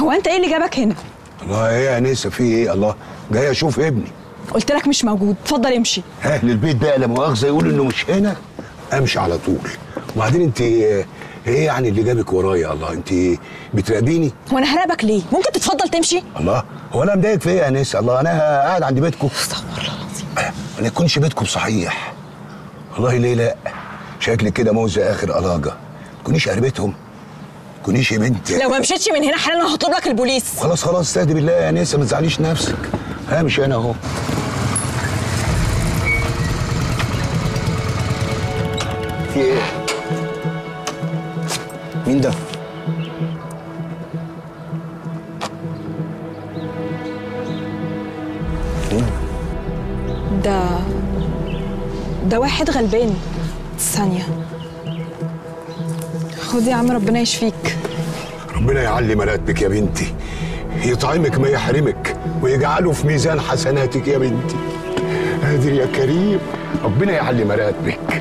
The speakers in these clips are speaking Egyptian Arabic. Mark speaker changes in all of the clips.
Speaker 1: هو انت ايه اللي جابك هنا
Speaker 2: الله ايه يا انسه في ايه الله جاي اشوف ابني
Speaker 1: قلت لك مش موجود اتفضل امشي
Speaker 2: اهل البيت بقى لا مؤاخذه يقولوا انه مش هنا امشي على طول وبعدين انت ايه يعني اللي جابك ورايا الله انت بتراقبيني
Speaker 1: هو انا هراقبك ليه ممكن تتفضل تمشي
Speaker 2: الله هو انا مضايق في ايه يا انسه الله انا قاعد عند بيتكم
Speaker 1: استغفر الله العظيم
Speaker 2: ما يكونش بيتكم صحيح والله ليه لا شكلك كده موزة اخر الاجه تكونيش قربتهم تكونيش يا بنت
Speaker 1: لو ما مشيتش من هنا حالا انا هطلب لك البوليس
Speaker 2: خلاص خلاص استهدي بالله يا انسه ما تزعليش نفسك همشي انا اهو في ايه
Speaker 3: مين ده؟
Speaker 1: ده ده واحد غلبان ثانية خد يا عم ربنا يشفيك
Speaker 2: ربنا يعلي مراتبك يا بنتي يطعمك ما يحرمك ويجعله في ميزان حسناتك يا بنتي قادر يا كريم ربنا يعلي مراتبك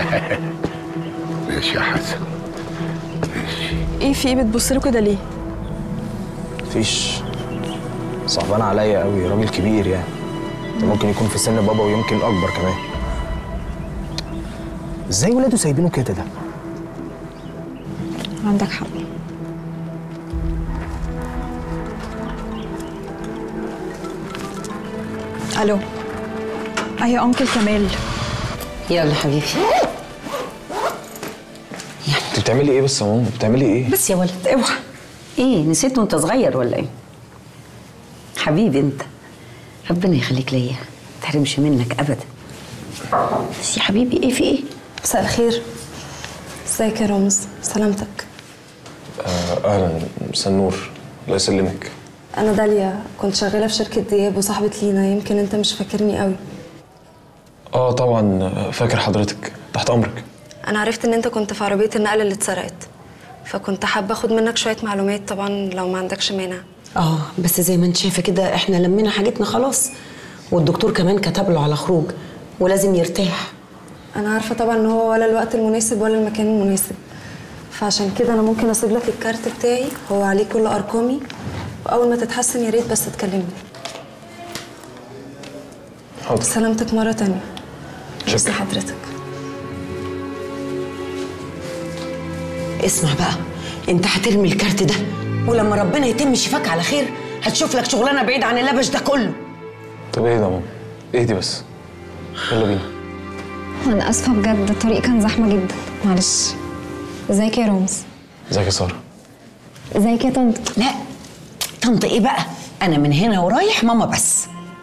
Speaker 2: ماشي يا حسن
Speaker 1: ايه في ايه بتبص له كده ليه
Speaker 3: مفيش صعبان عليا قوي راجل كبير يعني ده ممكن يكون في سن بابا ويمكن اكبر كمان ازاي ولاده سايبينه كده ده
Speaker 1: عندك حق الو ايوه انكل كمال
Speaker 4: يلا حبيبي
Speaker 3: انت بتعملي ايه بس يا ماما بتعملي ايه
Speaker 4: بس يا ولد اوعى ايه نسيت وانت صغير ولا ايه حبيبي انت ربنا يخليك ليا ما تحرمش منك ابدا بس يا حبيبي ايه في ايه
Speaker 5: مساء الخير ازيك يا رامز سلامتك
Speaker 3: آه اهلا سنور الله يسلمك
Speaker 5: انا داليا كنت شغاله في شركه دياب وصاحبه لينا يمكن انت مش فاكرني قوي
Speaker 3: اه طبعا آه، فاكر حضرتك تحت امرك
Speaker 5: انا عرفت ان انت كنت في عربيه النقل اللي اتسرقت فكنت حابه اخد منك شويه معلومات طبعا لو ما عندكش مانع
Speaker 4: اه بس زي ما انت شايفه كده احنا لمينا حاجتنا خلاص والدكتور كمان كتب له على خروج ولازم يرتاح
Speaker 5: انا عارفه طبعا ان هو ولا الوقت المناسب ولا المكان المناسب فعشان كده انا ممكن اسيب لك الكارت بتاعي هو عليه كل ارقامي واول ما تتحسن يا ريت بس تكلمني
Speaker 3: حاضر
Speaker 5: سلامتك مره تانية بس
Speaker 3: شكرا
Speaker 5: حضرتك
Speaker 4: اسمع بقى انت هترمي الكارت ده ولما ربنا يتم شفاك على خير هتشوف لك شغلانه بعيد عن اللبش ده كله
Speaker 3: طب ايه ده يا ماما اهدي بس يلا بينا
Speaker 6: انا اسفه بجد الطريق كان زحمه جدا معلش ازيك يا رامز
Speaker 3: ازيك يا ساره
Speaker 6: ازيك يا طنط
Speaker 4: لا طنط ايه بقى انا من هنا ورايح ماما بس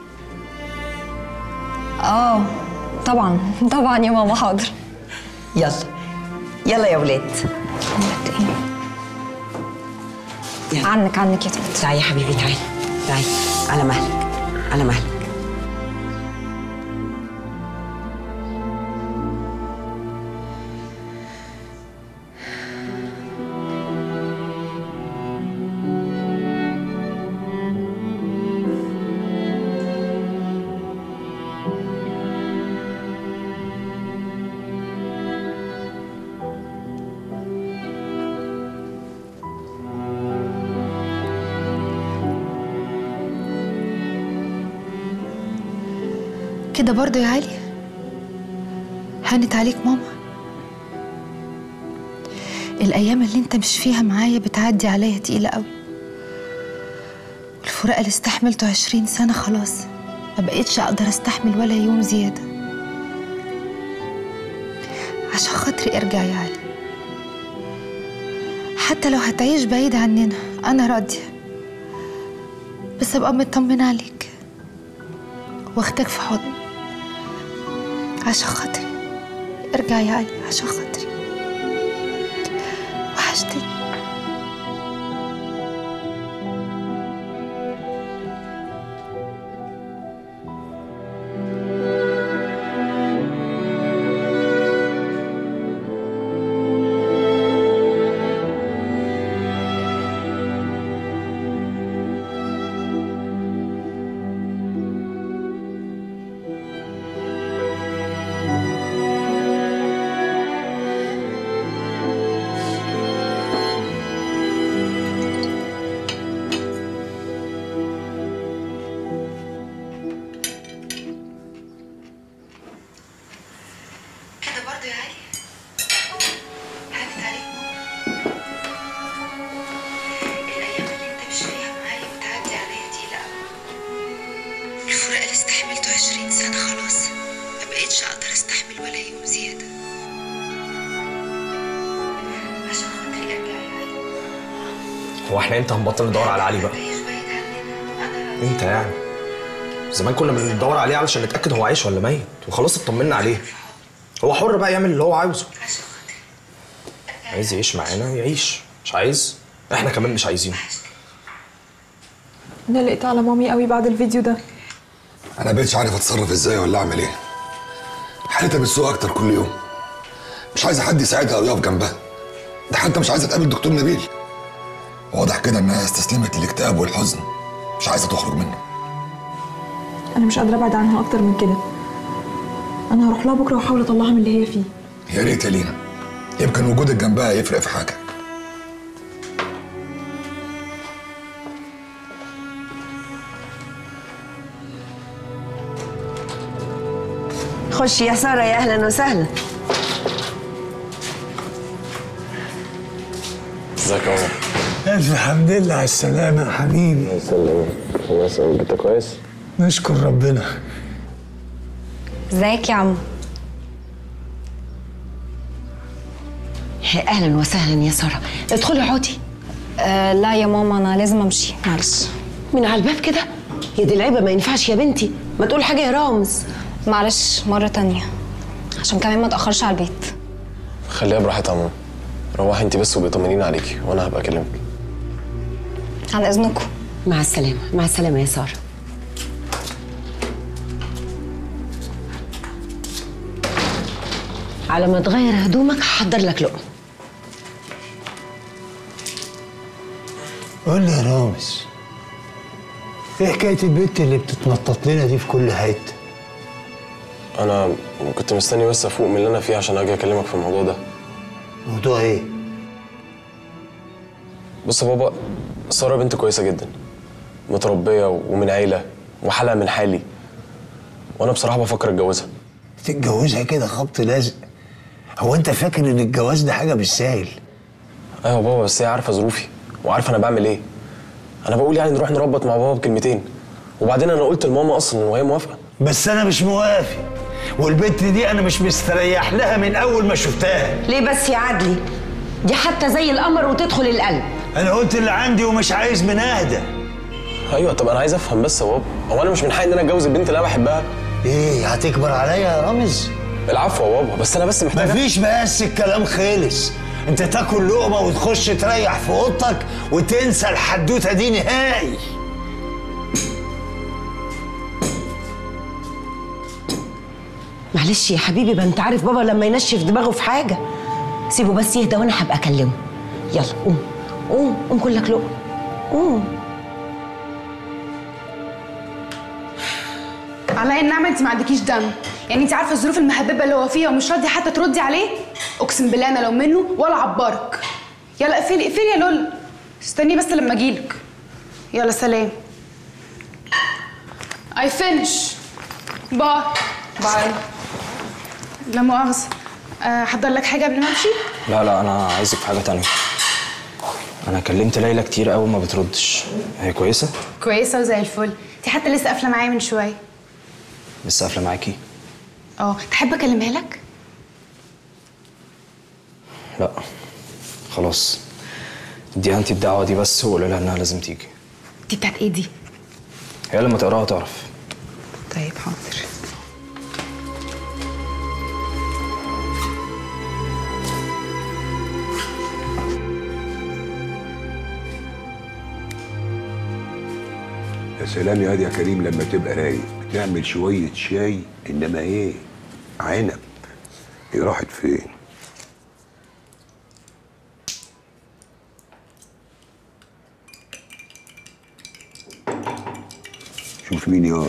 Speaker 6: اه طبعا طبعا يا ماما حاضر
Speaker 4: يلا يلا يا ولاد يلا.
Speaker 6: عنك عنك يا طنط
Speaker 4: تعالي يا حبيبي تعالي تعالي على مهلك على مهلك
Speaker 7: كده برضه يا علي هانت عليك ماما الأيام اللي انت مش فيها معايا بتعدي عليا تقيلة قوي الفراق اللي استحملته عشرين سنة خلاص ما بقيتش أقدر أستحمل ولا يوم زيادة عشان خاطري ارجع يا علي حتى لو هتعيش بعيد عننا أنا راضية بس أبقى مطمنة عليك واخدك في حضني عشان خاطري ارجع يا علي عشان خاطري وحشتني
Speaker 3: هو احنا امتى هنبطل ندور على علي بقى امتى يعني زمان كنا بندور عليه علشان نتاكد هو عايش ولا ميت وخلاص اطمنا عليه هو حر بقى يعمل اللي هو عاوزه عايز يعيش معانا يعيش مش عايز احنا كمان مش عايزينه
Speaker 1: انا قلقت على مامي قوي بعد الفيديو ده
Speaker 8: انا بقيتش عارف اتصرف ازاي ولا اعمل ايه حالتها بتسوء اكتر كل يوم مش عايزه حد يساعدها او يقف جنبها ده حتى مش عايزه تقابل دكتور نبيل واضح كده انها استسلمت للاكتئاب والحزن مش عايزه تخرج منه
Speaker 1: انا مش قادره ابعد عنها اكتر من كده انا هروح لها بكره واحاول اطلعها من اللي هي فيه
Speaker 8: يا ريت يا لينا يمكن وجودك جنبها يفرق في حاجه
Speaker 4: خش يا ساره يا اهلا وسهلا
Speaker 3: ازيك يا عمر
Speaker 9: ألف الحمد لله على السلامة يا حبيبي
Speaker 3: سلام الله يسلمك انت كويس
Speaker 9: نشكر ربنا
Speaker 6: ازيك يا عمو
Speaker 4: اهلا وسهلا يا ساره ادخلي اقعدي
Speaker 6: آه لا يا ماما انا لازم امشي معلش
Speaker 4: من على الباب كده يا دي العيبه ما ينفعش يا بنتي ما تقول حاجه يا رامز
Speaker 6: معلش مرة تانية عشان كمان ما تأخرش على البيت
Speaker 3: خليها براحتها يا ماما روحي انت بس وبيطمنين عليكي وانا هبقى اكلمك
Speaker 6: عن إذنكم
Speaker 4: مع السلامه مع السلامه يا ساره على ما تغير هدومك هحضر لك لقمه
Speaker 9: قول لي يا رامز ايه حكاية البنت اللي بتتنطط لنا دي في كل حتة؟
Speaker 3: انا كنت مستني بس افوق من اللي انا فيه عشان اجي اكلمك في الموضوع ده
Speaker 9: موضوع ايه؟
Speaker 3: بص يا بابا ساره بنت كويسه جدا متربيه ومن عيله وحالها من حالي وانا بصراحه بفكر اتجوزها
Speaker 9: تتجوزها كده خبط لازق هو انت فاكر ان الجواز ده حاجة بالسهل؟
Speaker 3: ايوه يا بابا بس هي عارفه ظروفي وعارفه انا بعمل ايه انا بقول يعني نروح نربط مع بابا بكلمتين وبعدين انا قلت لماما اصلا وهي موافقه
Speaker 9: بس انا مش موافق والبنت دي انا مش مستريح لها من اول ما شفتها
Speaker 4: ليه بس يا عدلي دي حتى زي القمر وتدخل القلب
Speaker 9: انا قلت اللي عندي ومش عايز من اهدى
Speaker 3: ايوه طب انا عايز افهم بس يا بابا هو انا مش من حقي ان انا اتجوز البنت اللي انا بحبها
Speaker 9: ايه هتكبر عليا يا رامز
Speaker 3: العفو يا بابا بس انا بس محتاج
Speaker 9: مفيش بس الكلام خلص انت تاكل لقمه وتخش تريح في اوضتك وتنسى الحدوته دي نهائي
Speaker 4: معلش يا حبيبي ما انت عارف بابا لما ينشف دماغه في حاجه سيبه بس يهدى وانا هبقى اكلمه يلا قوم قوم قوم كلك لقمه قوم
Speaker 10: على النعمة انت ما عندكيش دم يعني انت عارفه الظروف المهببه اللي هو فيها ومش راضيه حتى تردي عليه اقسم بالله انا لو منه ولا عبرك يلا اقفلي اقفلي يا لول استني بس لما اجيلك يلا سلام اي فينش باي باي لا مؤاخذه آه، احضر لك حاجه قبل ما امشي
Speaker 3: لا لا انا عايزك في حاجه تانية انا كلمت ليلى كتير قوي ما بتردش هي كويسه
Speaker 10: كويسه وزي الفل انت حتى لسه قافله معايا من شويه
Speaker 3: لسه قافله معاكي
Speaker 10: اه تحب اكلمها لك
Speaker 3: لا خلاص اديها انت الدعوه دي بس وقولي لها انها لازم تيجي
Speaker 10: دي بتاعت ايه دي
Speaker 3: هي لما تقراها تعرف
Speaker 10: طيب حاضر
Speaker 2: يا سلام يا واد يا كريم لما تبقى رايق تعمل شوية شاي إنما إيه عنب هي راحت فين شوف مين يا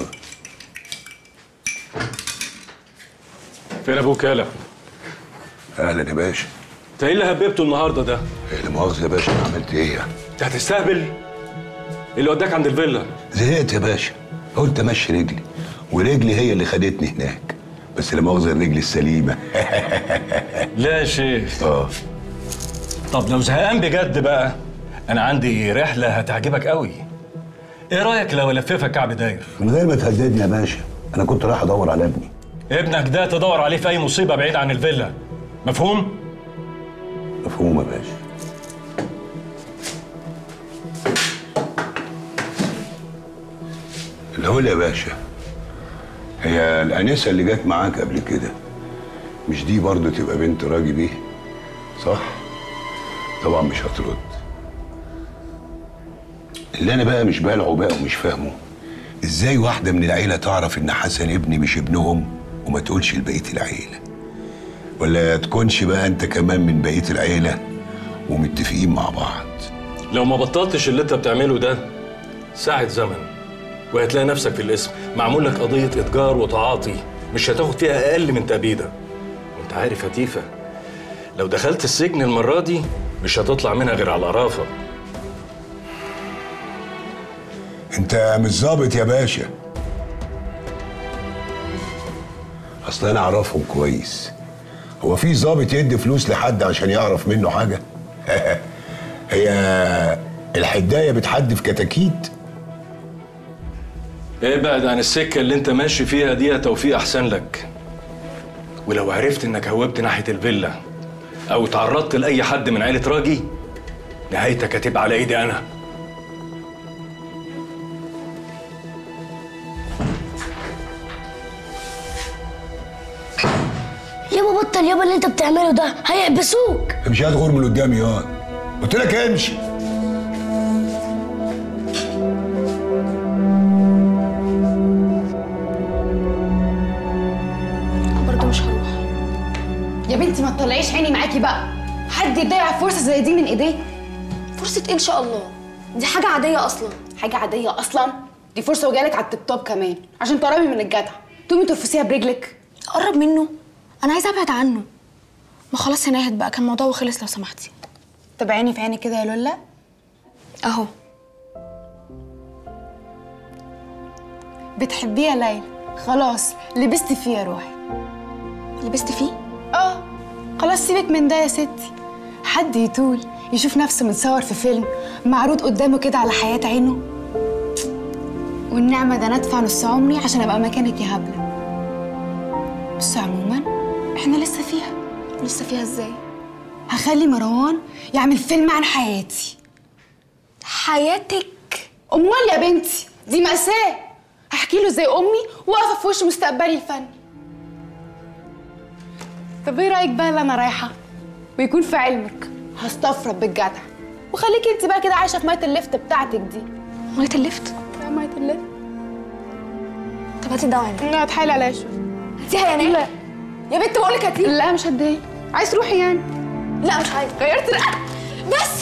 Speaker 11: فين ابوك يالا؟
Speaker 2: أهلا يا باشا
Speaker 11: انت ايه اللي هببته النهارده ده؟
Speaker 2: إيه لا مؤاخذة يا باشا أنا عملت إيه يعني؟
Speaker 11: انت هتستهبل؟ ايه اللي وداك عند الفيلا؟
Speaker 2: زهقت يا باشا قلت امشي رجلي ورجلي هي اللي خدتني هناك بس لا مؤاخذه الرجل السليمه
Speaker 11: لا يا شيخ
Speaker 2: اه
Speaker 11: طب لو زهقان بجد بقى انا عندي رحله هتعجبك قوي ايه رايك لو الففك كعب داير
Speaker 2: من غير ما تهددني يا باشا انا كنت رايح ادور على ابني
Speaker 11: ابنك ده تدور عليه في اي مصيبه بعيد عن الفيلا مفهوم
Speaker 2: مفهوم يا باشا الهول يا باشا هي الانسه اللي جت معاك قبل كده مش دي برضه تبقى بنت راجي بيه صح طبعا مش هترد اللي انا بقى مش بالعه بقى ومش فاهمه ازاي واحده من العيله تعرف ان حسن ابني مش ابنهم وما تقولش لبقيه العيله ولا تكونش بقى انت كمان من بقيه العيله ومتفقين مع بعض
Speaker 11: لو ما بطلتش اللي انت بتعمله ده ساعة زمن وهتلاقي نفسك في الاسم معمول لك قضية إتجار وتعاطي مش هتاخد فيها أقل من تأبيدة وانت عارف يا تيفا لو دخلت السجن المرة دي مش هتطلع منها غير على القرافة
Speaker 2: انت مش ظابط يا باشا اصل انا اعرفهم كويس هو في ظابط يدي فلوس لحد عشان يعرف منه حاجه هي الحدايه بتحدف كتاكيت
Speaker 11: ابعد عن السكة اللي انت ماشي فيها دي يا توفيق أحسن لك ولو عرفت انك هوبت ناحية الفيلا أو تعرضت لأي حد من عيلة راجي نهايتك هتبقى على إيدي أنا
Speaker 12: يابا بطل يابا اللي انت بتعمله ده هيحبسوك
Speaker 2: امشي هات غور من قدامي يا قلت لك امشي
Speaker 5: برضه مش هروح
Speaker 10: يا بنتي ما تطلعيش عيني معاكي بقى حد يضيع فرصه زي دي من ايديه
Speaker 5: فرصة إيه إن شاء الله دي حاجة عادية أصلا
Speaker 10: حاجه عاديه اصلا دي فرصه وجالك على التوب توب كمان عشان تقربي من الجدع تقومي ترفسيها برجلك
Speaker 5: أقرب منه أنا عايزة أبعد عنه ما خلاص يا ناهد بقى كان الموضوع وخلص لو سمحتي
Speaker 10: طب عيني في عيني كده يا لولا
Speaker 5: أهو
Speaker 10: بتحبيه يا ليلى خلاص لبستي فيه يا روحي
Speaker 5: لبست فيه؟
Speaker 10: اه خلاص سيبك من ده يا ستي حد يطول يشوف نفسه متصور في فيلم معروض قدامه كده على حياة عينه والنعمة ده أنا أدفع نص عمري عشان أبقى مكانك يا هبلة بس عموما إحنا لسه فيها
Speaker 5: لسه فيها إزاي؟
Speaker 10: هخلي مروان يعمل فيلم عن حياتي
Speaker 5: حياتك
Speaker 10: أمال يا بنتي دي مأساة هحكي له زي أمي واقفة في وش مستقبلي الفني طب ايه رأيك بقى اللي أنا رايحة ويكون في علمك هستفرد بالجدع وخليكي انت بقى كده عايشة في مية الليفت بتاعتك دي
Speaker 5: مية الليفت؟
Speaker 10: لا مية الليفت
Speaker 5: طب هاتي الدواء عندك
Speaker 10: لا اتحايل عليا شوية
Speaker 5: هاتيها يا ناهد
Speaker 10: لا
Speaker 5: يا بنت بقول لك هاتيها
Speaker 10: لا مش هتضايق عايز تروحي يعني
Speaker 5: لا مش عايزة
Speaker 10: غيرت رأيك
Speaker 5: بس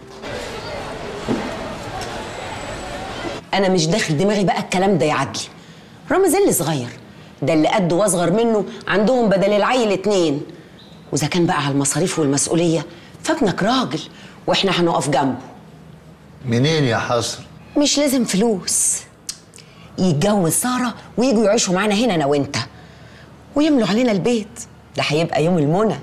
Speaker 4: انا مش داخل دماغي بقى الكلام ده يا عدلي رامز اللي صغير ده اللي قد واصغر منه عندهم بدل العيل اتنين واذا كان بقى على المصاريف والمسؤوليه فابنك راجل واحنا هنقف جنبه
Speaker 9: منين يا حصر
Speaker 4: مش لازم فلوس يتجوز ساره ويجوا يعيشوا معانا هنا انا وانت ويملوا علينا البيت ده هيبقى يوم المنى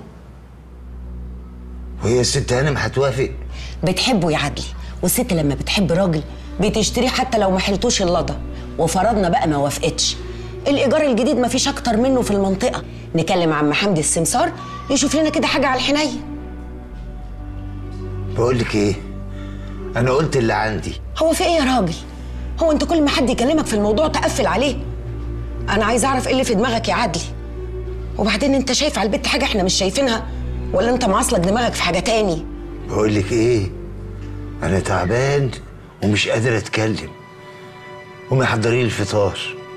Speaker 9: وهي الست هانم هتوافق
Speaker 4: بتحبه يا عدلي والست لما بتحب راجل بتشتريه حتى لو ما حلتوش اللضا وفرضنا بقى ما وافقتش الايجار الجديد ما فيش اكتر منه في المنطقه نكلم عم حمدي السمسار يشوف لنا كده حاجه على الحنين
Speaker 9: بقول لك ايه انا قلت اللي عندي
Speaker 4: هو في ايه يا راجل هو انت كل ما حد يكلمك في الموضوع تقفل عليه انا عايز اعرف ايه اللي في دماغك يا عدلي وبعدين انت شايف على البيت حاجه احنا مش شايفينها ولا انت معصلك دماغك في حاجه تاني
Speaker 9: بقول لك ايه انا تعبان ومش قادر اتكلم قومي حضري لي الفطار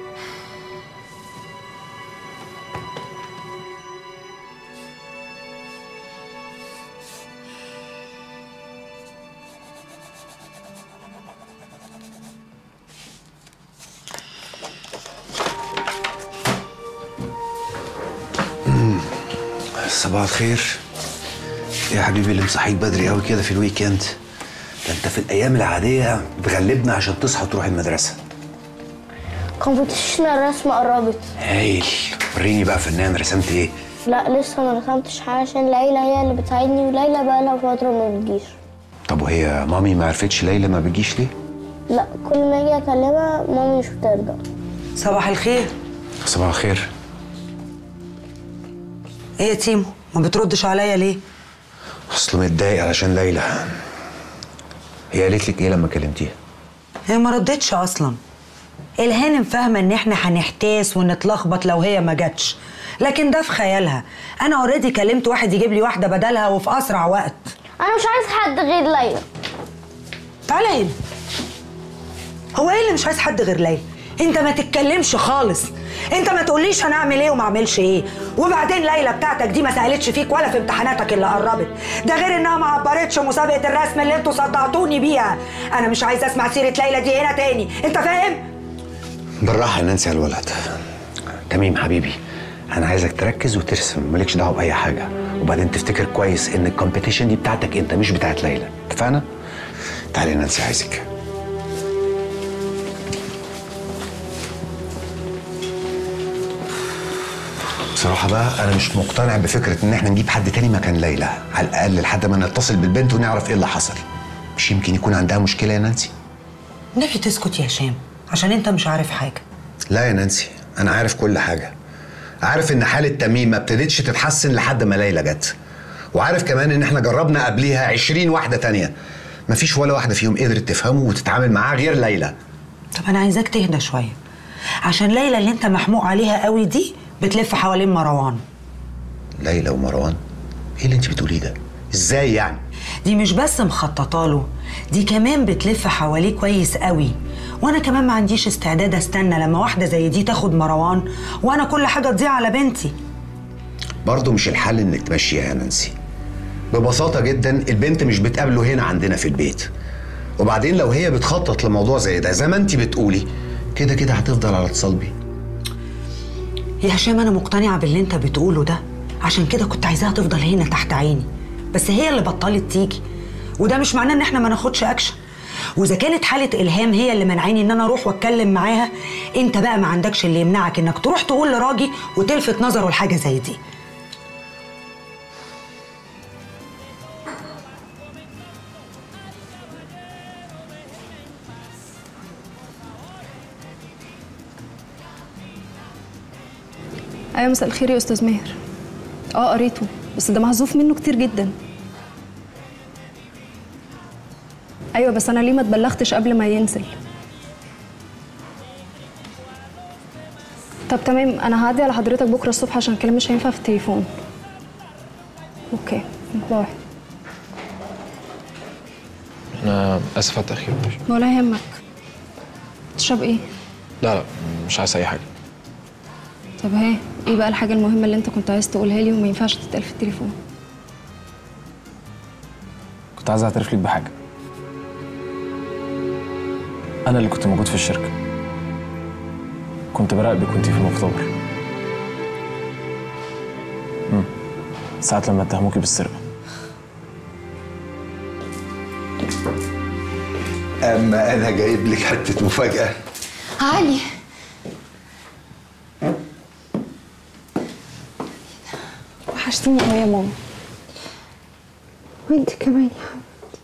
Speaker 13: صباح الخير يا حبيبي اللي مصحيك بدري قوي كده في الويكند ده انت في الايام العاديه بتغلبنا عشان تصحى تروح المدرسه
Speaker 12: كومبيتيشن الرسم قربت
Speaker 13: هايل وريني بقى فنان رسمت ايه
Speaker 12: لا لسه ما رسمتش حاجه عشان ليلى هي اللي بتساعدني وليلى بقى لها فتره ما بتجيش
Speaker 13: طب وهي مامي ما عرفتش ليلى ما بتجيش ليه
Speaker 12: لا كل ما اجي اكلمها مامي مش بترضى
Speaker 14: صباح الخير
Speaker 13: صباح الخير
Speaker 14: ايه يا تيمو ما بتردش عليا ليه
Speaker 13: اصله متضايق علشان ليلى هي قالت لك ايه لما كلمتيها
Speaker 14: هي ما ردتش اصلا الهانم فاهمه ان احنا هنحتاس ونتلخبط لو هي ما جاتش لكن ده في خيالها انا اوريدي كلمت واحد يجيب لي واحده بدلها وفي اسرع وقت
Speaker 12: انا مش عايز حد غير ليلى
Speaker 14: تعالى هنا هو ايه اللي مش عايز حد غير ليلى انت ما تتكلمش خالص انت ما تقوليش انا اعمل ايه وما اعملش ايه وبعدين ليلى بتاعتك دي ما سالتش فيك ولا في امتحاناتك اللي قربت ده غير انها ما عبرتش مسابقه الرسم اللي انتوا صدعتوني بيها انا مش عايزه اسمع سيره ليلى دي هنا تاني انت فاهم
Speaker 13: بالراحه يا نانسي على الولد تميم حبيبي انا عايزك تركز وترسم مالكش دعوه باي حاجه وبعدين تفتكر كويس ان الكومبيتيشن دي بتاعتك انت مش بتاعت ليلى اتفقنا تعالي يا نانسي عايزك بصراحة بقى أنا مش مقتنع بفكرة إن إحنا نجيب حد تاني مكان ليلى، على الأقل لحد ما نتصل بالبنت ونعرف إيه اللي حصل. مش يمكن يكون عندها مشكلة يا نانسي؟
Speaker 14: نبي تسكت يا هشام عشان انت مش عارف حاجه
Speaker 13: لا يا نانسي انا عارف كل حاجه عارف ان حاله تميم ما ابتدتش تتحسن لحد ما ليلى جت وعارف كمان ان احنا جربنا قبليها 20 واحده تانية مفيش ولا واحده فيهم قدرت تفهمه وتتعامل معاه غير ليلى
Speaker 14: طب انا عايزاك تهدى شويه عشان ليلى اللي انت محموق عليها قوي دي بتلف حوالين مروان
Speaker 13: ليلى ومروان ايه اللي انت بتقوليه ده ازاي يعني
Speaker 14: دي مش بس مخططه له دي كمان بتلف حواليه كويس قوي وانا كمان ما عنديش استعداد استنى لما واحده زي دي تاخد مروان وانا كل حاجه تضيع على بنتي
Speaker 13: برضه مش الحل انك تمشيها يا نانسي ببساطه جدا البنت مش بتقابله هنا عندنا في البيت وبعدين لو هي بتخطط لموضوع زي ده زي ما انت بتقولي كده كده هتفضل على اتصال بيه
Speaker 14: يا هشام انا مقتنعه باللي انت بتقوله ده عشان كده كنت عايزاها تفضل هنا تحت عيني بس هي اللي بطلت تيجي وده مش معناه ان احنا ما ناخدش اكشن واذا كانت حاله الهام هي اللي منعاني ان انا اروح واتكلم معاها انت بقى ما عندكش اللي يمنعك انك تروح تقول لراجي وتلفت نظره لحاجه زي دي
Speaker 5: ايوه مساء الخير يا استاذ ماهر اه قريته بس ده محذوف منه كتير جدا ايوه بس انا ليه ما اتبلغتش قبل ما ينزل طب تمام انا هعدي على حضرتك بكره الصبح عشان الكلام مش هينفع في التليفون اوكي باي
Speaker 3: انا اسف على التاخير ماشي
Speaker 5: ولا يهمك تشرب ايه
Speaker 3: لا لا مش عايز اي حاجه
Speaker 5: طب ها ايه بقى الحاجه المهمه اللي انت كنت عايز تقولها لي وما ينفعش تتقال في التليفون
Speaker 3: كنت عايز اعترف لك بحاجه انا اللي كنت موجود في الشركه كنت براقبك وانتي في المختبر مم. ساعة لما اتهموكي بالسرقة
Speaker 9: اما انا جايب لك حته مفاجاه
Speaker 7: علي
Speaker 6: وحشتيني قوي يا ماما
Speaker 7: وانت كمان يا حبيبتي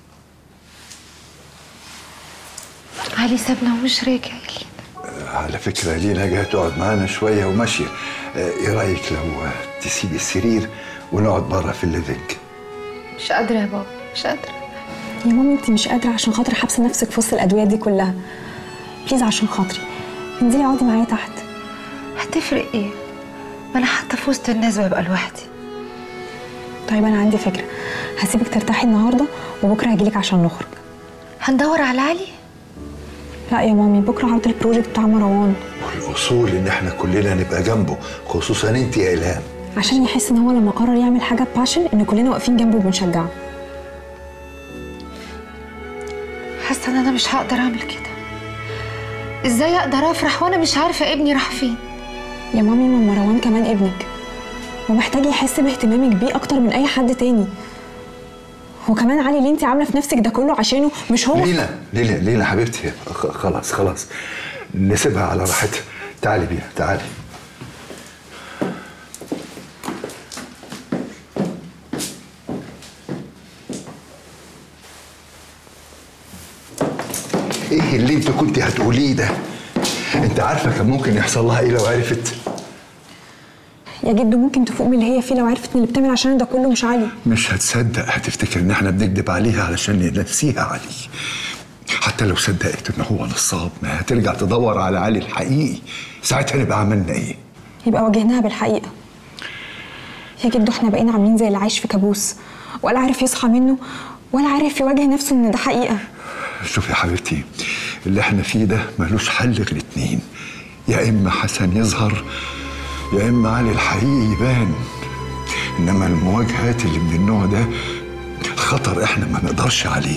Speaker 7: علي سابنا ومش راجع يا لينا
Speaker 9: على فكره لينا جايه تقعد معانا شويه وماشيه آه، ايه رايك لو آه، تسيبي السرير ونقعد بره في الليفينج
Speaker 7: مش قادرة يا بابا مش قادرة
Speaker 1: يا مامي انت مش قادره عشان خاطر حابسه نفسك في وسط الادويه دي كلها بليز عشان خاطري انزلي اقعدي معايا تحت
Speaker 7: هتفرق ايه؟ ما انا حتى في وسط الناس ببقى لوحدي
Speaker 1: طيب انا عندي فكره هسيبك ترتاحي النهارده وبكره هجيلك عشان نخرج
Speaker 7: هندور على علي
Speaker 1: لا يا مامي بكره عرض البروجكت بتاع مروان
Speaker 9: الاصول ان احنا كلنا نبقى جنبه خصوصا انت يا الهام
Speaker 1: عشان يحس ان هو لما قرر يعمل حاجه باشن ان كلنا واقفين جنبه وبنشجعه
Speaker 7: حاسة ان انا مش هقدر اعمل كده ازاي اقدر افرح وانا مش عارفة ابني راح فين
Speaker 1: يا مامي ما مروان كمان ابنك ومحتاج يحس باهتمامك بيه اكتر من اي حد تاني وكمان علي اللي انت عامله في نفسك ده كله عشانه مش هو
Speaker 9: لينا لينا لينا حبيبتي خ- خلاص خلاص نسيبها على راحتها تعالي بيها تعالي ايه اللي انت كنت هتقوليه ده انت عارفه كان ممكن يحصل لها ايه لو عرفت
Speaker 1: يا جدو ممكن تفوق من اللي هي فيه لو عرفت ان اللي بتعمل عشان ده كله مش علي
Speaker 9: مش هتصدق هتفتكر ان احنا بنكذب عليها علشان ننسيها علي
Speaker 8: حتى لو صدقت ان هو نصاب ما هترجع تدور على علي الحقيقي ساعتها نبقى عملنا ايه
Speaker 1: يبقى واجهناها بالحقيقة يا جدو احنا بقينا عاملين زي اللي عايش في كابوس ولا عارف يصحى منه ولا عارف يواجه نفسه ان ده حقيقة
Speaker 8: شوف يا حبيبتي اللي احنا فيه ده ملوش حل غير اتنين يا اما حسن يظهر يا اما علي الحقيقي يبان انما المواجهات اللي من النوع ده خطر احنا ما نقدرش عليه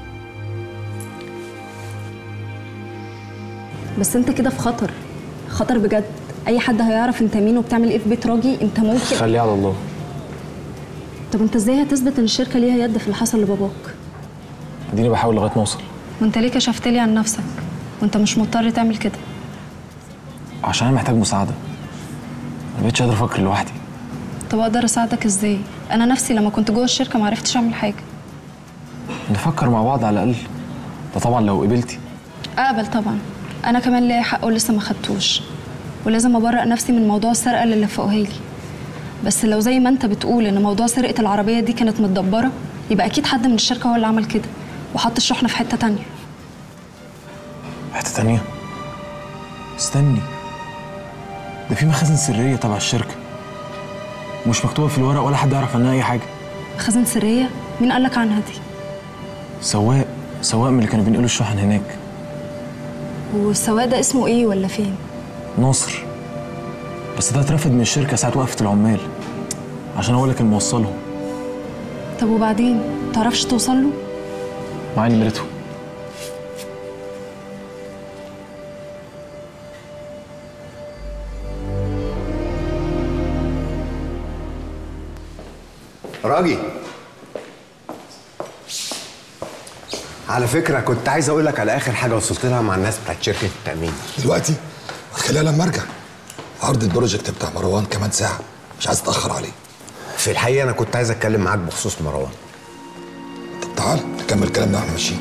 Speaker 15: بس انت كده في خطر خطر بجد اي حد هيعرف انت مين وبتعمل ايه في بيت راجي انت ممكن
Speaker 3: خليه على الله
Speaker 15: طب انت ازاي هتثبت ان الشركه ليها يد في اللي حصل لباباك
Speaker 3: اديني بحاول لغايه ما اوصل
Speaker 15: وانت ليه كشفت لي عن نفسك وانت مش مضطر تعمل كده
Speaker 3: عشان انا محتاج مساعده ما بقتش قادر افكر لوحدي
Speaker 15: طب اقدر اساعدك ازاي انا نفسي لما كنت جوه الشركه ما عرفتش اعمل حاجه
Speaker 3: نفكر مع بعض على الاقل ده طبعا لو قبلتي
Speaker 15: اقبل طبعا انا كمان ليا حق ولسه ما خدتوش ولازم ابرأ نفسي من موضوع السرقه اللي لفقوها لي بس لو زي ما انت بتقول ان موضوع سرقه العربيه دي كانت متدبره يبقى اكيد حد من الشركه هو اللي عمل كده وحط الشحنه في حته تانية
Speaker 3: حته تانية استني ده في مخازن سريه تبع الشركه مش مكتوبه في الورق ولا حد يعرف عنها اي حاجه
Speaker 15: مخازن سريه مين قالك عنها دي
Speaker 3: سواق سواق من اللي كانوا بينقلوا الشحن هناك
Speaker 15: والسواق ده اسمه ايه ولا فين
Speaker 3: ناصر بس ده اترفد من الشركه ساعه وقفه العمال عشان هو اللي كان موصلهم
Speaker 15: طب وبعدين متعرفش توصل له
Speaker 3: معايا نمرته
Speaker 13: راجي على فكرة كنت عايز أقول لك على آخر حاجة وصلت لها مع الناس بتاعت شركة التأمين
Speaker 8: دلوقتي خليها لما ارجع عرض البروجكت بتاع مروان كمان ساعه مش عايز اتاخر عليه
Speaker 13: في الحقيقة أنا كنت عايز أتكلم معاك بخصوص مروان
Speaker 8: طب تعال نكمل كلامنا واحنا ماشيين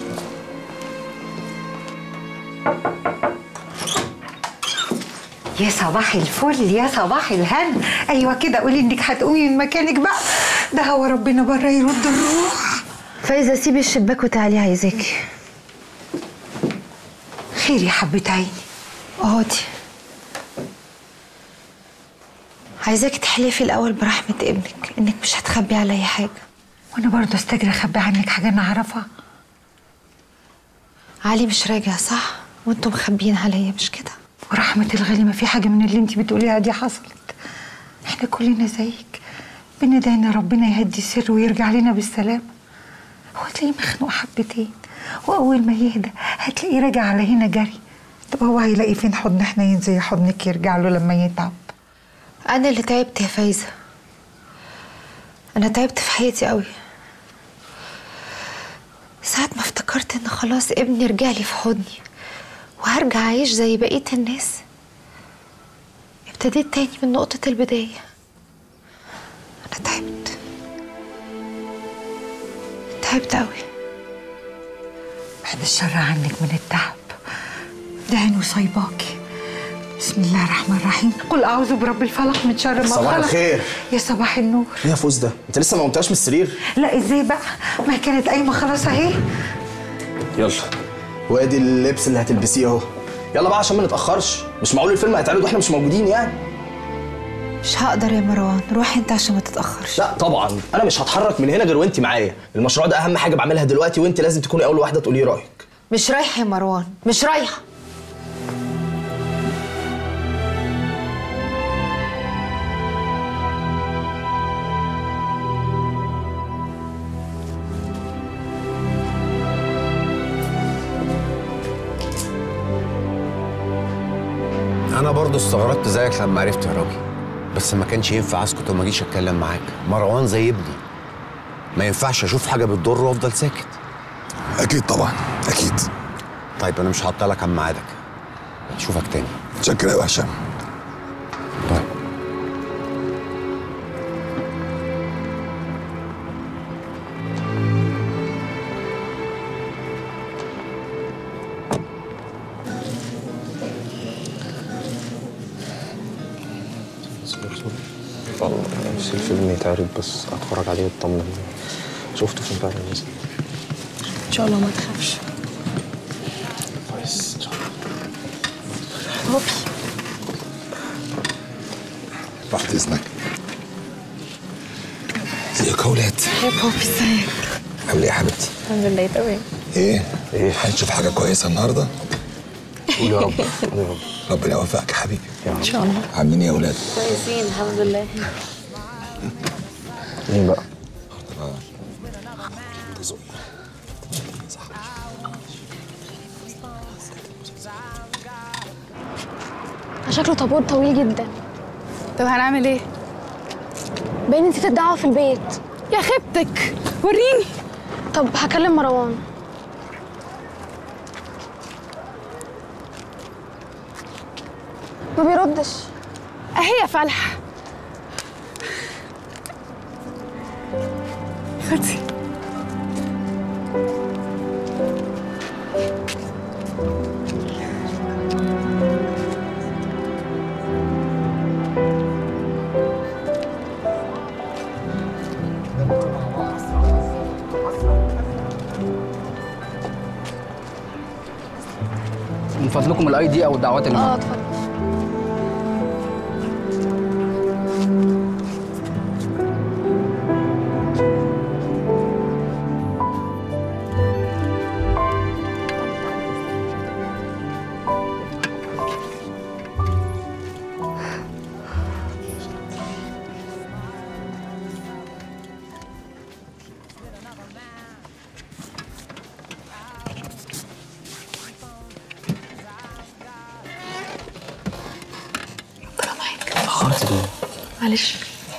Speaker 16: يا صباح الفل يا صباح الهن ايوه كده قولي انك هتقومي من مكانك بقى ده هو ربنا بره يرد الروح
Speaker 7: فايزة سيبي الشباك وتعالي عايزاكي
Speaker 16: خير يا حبة عيني
Speaker 7: اقعدي عايزاكي تحلفي الأول برحمة ابنك إنك مش هتخبي عليا حاجة
Speaker 16: وانا برضه استجري اخبي عنك حاجه انا اعرفها
Speaker 7: علي مش راجع صح؟ وانتم مخبيين عليا مش كده؟
Speaker 16: ورحمة الغالي ما في حاجة من اللي انت بتقوليها دي حصلت احنا كلنا زيك بندعي ان ربنا يهدي سره ويرجع لنا بالسلامة هو تلاقيه مخنوق حبتين واول ما يهدى هتلاقيه راجع على هنا جري طب هو هيلاقي فين حضن حنين زي حضنك يرجع له لما يتعب
Speaker 7: أنا اللي تعبت يا فايزة أنا تعبت في حياتي قوي ساعة ما افتكرت إن خلاص ابني رجع لي في حضني وهرجع أعيش زي بقية الناس ابتديت تاني من نقطة البداية أنا تعبت تعبت قوي
Speaker 16: بعد الشر عنك من التعب ده عين وصيباكي بسم الله الرحمن الرحيم قل اعوذ برب الفلق من شر ما
Speaker 3: صباح
Speaker 16: خلق
Speaker 3: الخير.
Speaker 16: يا صباح النور
Speaker 3: ايه يا فوز ده انت لسه ما قمتهاش من السرير
Speaker 16: لا ازاي بقى ما هي كانت قايمه خلاص اهي
Speaker 3: يلا وادي اللبس اللي هتلبسيه اهو يلا بقى عشان ما نتاخرش مش معقول الفيلم هيتعرض واحنا مش موجودين يعني
Speaker 7: مش هقدر يا مروان روح انت عشان ما تتأخرش
Speaker 3: لا طبعا انا مش هتحرك من هنا غير وانت معايا المشروع ده اهم حاجه بعملها دلوقتي وانت لازم تكوني اول واحده تقولي رايك
Speaker 7: مش رايحة يا مروان مش رايحة
Speaker 13: أنا برضو استغربت زيك لما عرفت يا راجل بس ما كانش ينفع أسكت وما أجيش أتكلم معاك مروان زي ابني ما ينفعش أشوف حاجة بتضره وأفضل ساكت
Speaker 8: أكيد طبعا أكيد
Speaker 13: طيب أنا مش هعطلك عن ميعادك أشوفك تاني
Speaker 8: شكرا يا هشام
Speaker 13: طيب
Speaker 3: والله نفسي الفيلم يتعرض بس اتفرج عليه واطمن شفته فين فعلا
Speaker 15: ان شاء الله ما تخافش
Speaker 1: بابي
Speaker 8: بعد اذنك ازيك يا ولاد
Speaker 1: يا بابي ازيك
Speaker 8: عامل ايه يا حبيبتي
Speaker 1: الحمد لله تمام
Speaker 8: ايه ايه هنشوف حاجه كويسه النهارده
Speaker 3: قول يا رب
Speaker 8: ربنا يوفقك يا حبيبي
Speaker 1: ان شاء الله
Speaker 8: عاملين ايه يا ولاد
Speaker 12: كويسين الحمد لله
Speaker 3: مين بقى
Speaker 12: شكله طابور طويل جدا
Speaker 10: طب هنعمل ايه
Speaker 12: باين نسيت الدعوه في البيت
Speaker 10: يا خيبتك وريني
Speaker 12: طب هكلم مروان ما بيردش
Speaker 10: اهي يا فلح خدي
Speaker 17: من فضلكم الاي دي او الدعوات اللي
Speaker 12: اه
Speaker 17: معاكم.
Speaker 12: اتفضل
Speaker 1: معلش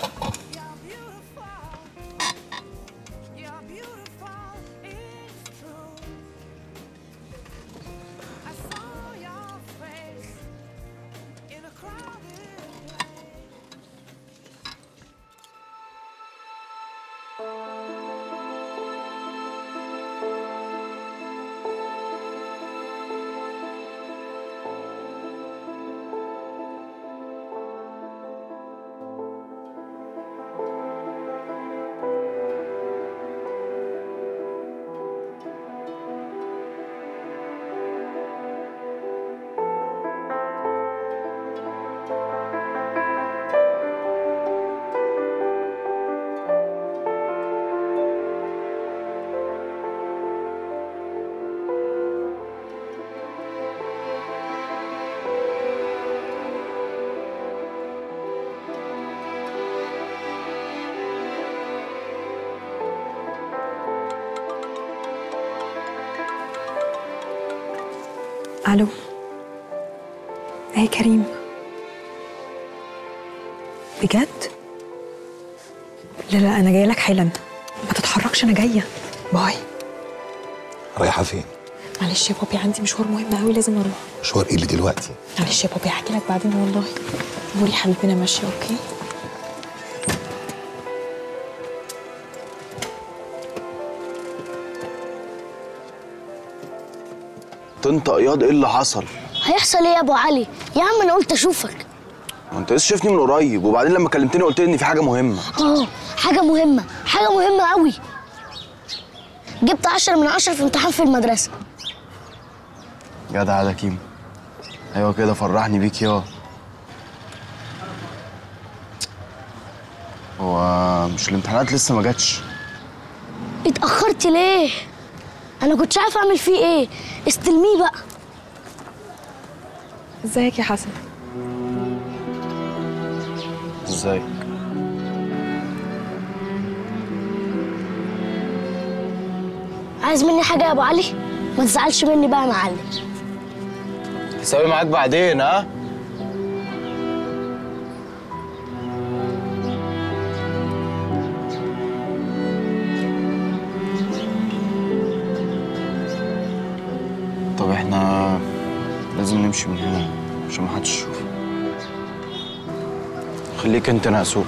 Speaker 1: الو ايه كريم بجد لا لا انا جايه لك حالا ما تتحركش انا جايه باي
Speaker 8: رايحه فين
Speaker 1: معلش يا بابي عندي مشوار مهم قوي لازم اروح
Speaker 8: مشوار ايه اللي دلوقتي
Speaker 1: معلش يا بابي هحكي لك بعدين والله بوري حبيبي انا ماشيه اوكي
Speaker 18: طنط اياض ايه اللي حصل؟
Speaker 12: هيحصل ايه يا ابو علي يا عم انا قلت اشوفك
Speaker 18: ما انت لسه شايفني من قريب وبعدين لما كلمتني قلت لي ان في حاجه مهمه
Speaker 12: اه حاجه مهمه حاجه مهمه قوي جبت عشرة من عشرة في امتحان في المدرسة
Speaker 18: جدع ده كيمو ايوه كده فرحني بيك يا هو مش الامتحانات لسه ما جاتش
Speaker 12: اتأخرت ليه؟ أنا كنتش عارف أعمل فيه إيه استلميه بقى
Speaker 1: ازيك يا حسن
Speaker 18: ازاي
Speaker 12: عايز مني حاجة يا أبو علي؟ ما تزعلش مني بقى يا معلم
Speaker 18: حسابي معاك بعدين ها طب احنا لازم نمشي من هنا عشان محدش يشوف خليك انت انا اسوق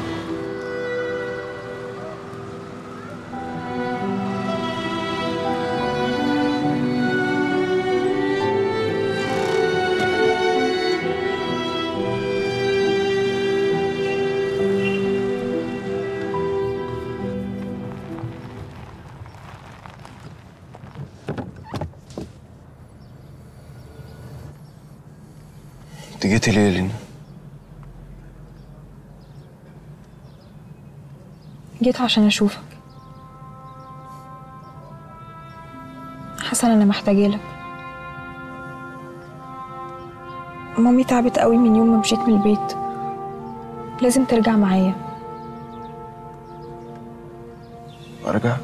Speaker 18: انت جيتي ليه يا لينا
Speaker 1: جيت عشان اشوفك حسن انا محتاجه لك مامي تعبت قوي من يوم ما مشيت من البيت لازم ترجع معايا
Speaker 18: ارجع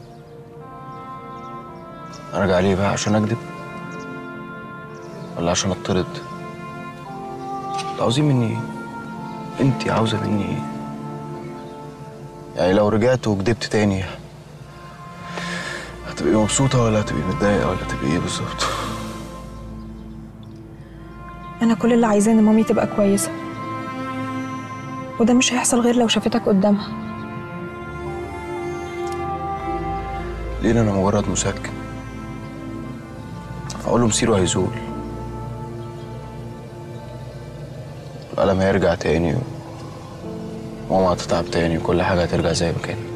Speaker 18: ارجع ليه بقى عشان اكذب ولا عشان اطرد انتوا عاوزين مني ايه انت عاوزه مني ايه يعني لو رجعت وكدبت تاني هتبقي مبسوطة ولا هتبقي متضايقة ولا هتبقي ايه بالظبط؟
Speaker 1: انا كل اللي عايزاه ان مامي تبقى كويسه وده مش هيحصل غير لو شافتك قدامها
Speaker 18: ليه انا مجرد مسكن اقول له مسيره هيزول الألم هيرجع تاني وماما هتتعب تاني وكل حاجة هترجع زي ما كانت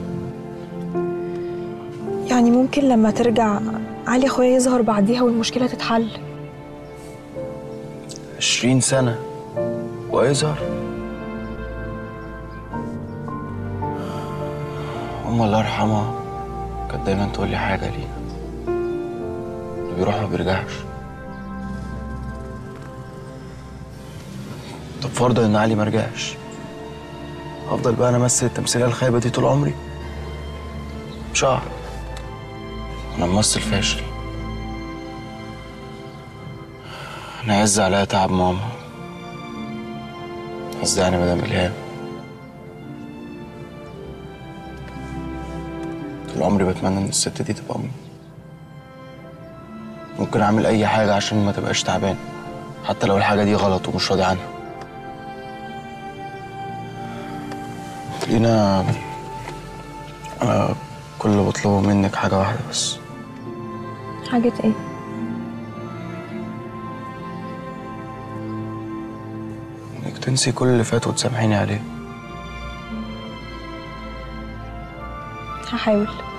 Speaker 1: يعني ممكن لما ترجع علي اخويا يظهر بعديها والمشكله تتحل
Speaker 18: عشرين سنة ويظهر أما الله يرحمها كانت دايما تقول لي حاجة لينا اللي بيروح ما بيرجعش طب فرضا إن علي ما رجعش هفضل بقى أنا أمثل التمثيلية الخايبة دي طول عمري مش هعرف أنا ممثل فاشل أنا عز عليا تعب ماما قصدي مدام إلهام طول عمري بتمنى إن الست دي تبقى أمي ممكن أعمل أي حاجة عشان ما تبقاش تعبان حتى لو الحاجة دي غلط ومش راضي عنها لينا أنا كل اللي بطلبه منك حاجة واحدة بس
Speaker 1: حاجه ايه
Speaker 18: إنك تنسي كل اللي فات وتسامحيني عليه
Speaker 1: هحاول